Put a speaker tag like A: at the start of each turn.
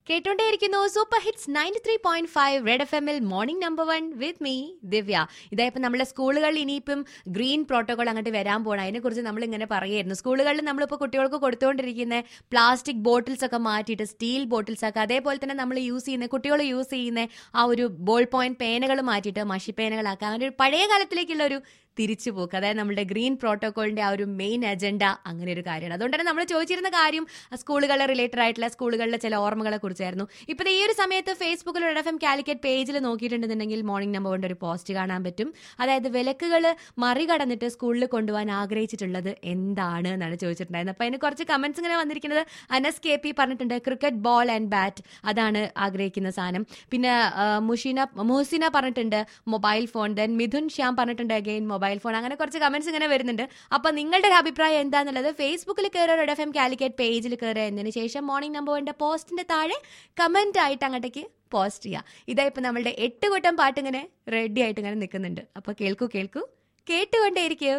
A: കേട്ടോണ്ടേയിരിക്കുന്നു super hits ninety three point five red F എമ്മിൽ morning number one with me Divya ഇതായപ്പോൾ നമ്മുടെ സ്കൂളുകളിൽ ഇനിയിപ്പം ഗ്രീൻ പ്രോട്ടോകോൾ അങ്ങോട്ട് വരാൻ പോകണം അതിനെക്കുറിച്ച് നമ്മൾ ഇങ്ങനെ പറയായിരുന്നു സ്കൂളുകളിൽ നമ്മളിപ്പോൾ കുട്ടികൾക്ക് കൊടുത്തുകൊണ്ടിരിക്കുന്ന പ്ലാസ്റ്റിക് ബോട്ടിൽസ് ഒക്കെ മാറ്റിയിട്ട് സ്റ്റീൽ ബോട്ടിൽസ് ഒക്കെ അതേപോലെ തന്നെ നമ്മൾ യൂസ് ചെയ്യുന്ന കുട്ടികൾ യൂസ് ചെയ്യുന്ന ആ ഒരു ബോൾ പോയിന്റ് പേനകൾ മാറ്റിയിട്ട് മഷിപ്പേനകളാക്കുക അങ്ങനെ ഒരു പഴയ കാലത്തിലേക്കുള്ള ഒരു തിരിച്ചുപോക്ക് അതായത് നമ്മുടെ ഗ്രീൻ പ്രോട്ടോകോളിന്റെ ആ ഒരു മെയിൻ അജണ്ട അങ്ങനെ ഒരു കാര്യമാണ് അതുകൊണ്ട് തന്നെ നമ്മൾ ചോദിച്ചിരുന്ന കാര്യം സ്കൂളുകളെ റിലേറ്റഡ് ആയിട്ടുള്ള സ്കൂളുകളിലെ ചില ഓർമ്മകളെ കുറിച്ചായിരുന്നു ഇപ്പോൾ ഈ ഒരു സമയത്ത് ഫേസ്ബുക്കിൽ റെഡ് എഫ് എം കാലിക്കറ്റ് പേജിൽ നോക്കിയിട്ടുണ്ടെന്നുണ്ടെങ്കിൽ മോർണിംഗ് നമ്പർ കൊണ്ട് ഒരു പോസ്റ്റ് കാണാൻ പറ്റും അതായത് വിലക്കുകൾ മറികടന്നിട്ട് സ്കൂളിൽ കൊണ്ടുപോകാൻ ആഗ്രഹിച്ചിട്ടുള്ളത് എന്താണ് എന്നാണ് ചോദിച്ചിട്ടുണ്ടായിരുന്നത് അപ്പോൾ അതിന് കുറച്ച് കമന്റ്സ് ഇങ്ങനെ വന്നിരിക്കുന്നത് അനസ് കെ പി പറഞ്ഞിട്ടുണ്ട് ക്രിക്കറ്റ് ബോൾ ആൻഡ് ബാറ്റ് അതാണ് ആഗ്രഹിക്കുന്ന സാധനം പിന്നെ ആ, മുഷീന മുഹസിന പറഞ്ഞിട്ടുണ്ട് mobile phone then Mithun Shyam പറഞ്ഞിട്ടുണ്ട് അഗെയിൻ മൊബൈൽ ഫോൺ അങ്ങനെ കുറച്ച് കമന്റ്സ് ഇങ്ങനെ വരുന്നുണ്ട് അപ്പൊ നിങ്ങളുടെ ഒരു അഭിപ്രായം എന്താണെന്നുള്ളത് ഫേസ്ബുക്കിൽ കയറുക റെഡ് എഫ് എം കാലിക്കറ്റ് പേജിൽ കയറുക എന്നതിന് ശേഷം മോർണിംഗ് നമ്പർ വണ്ടെ പോസ്റ്റിന്റെ താഴെ കമന്റ് ആയിട്ട് അങ്ങോട്ടേക്ക് പോസ്റ്റ് ചെയ്യുക ഇതാ ഇപ്പൊ നമ്മളുടെ എട്ട് കൂട്ടം പാട്ട് ഇങ്ങനെ റെഡി ആയിട്ട് ഇങ്ങനെ നിൽക്കുന്നുണ്ട് അപ്പൊ കേൾക്കൂ കേൾക്കൂ കേട്ടുകൊണ്ടേയിരിക്കൂ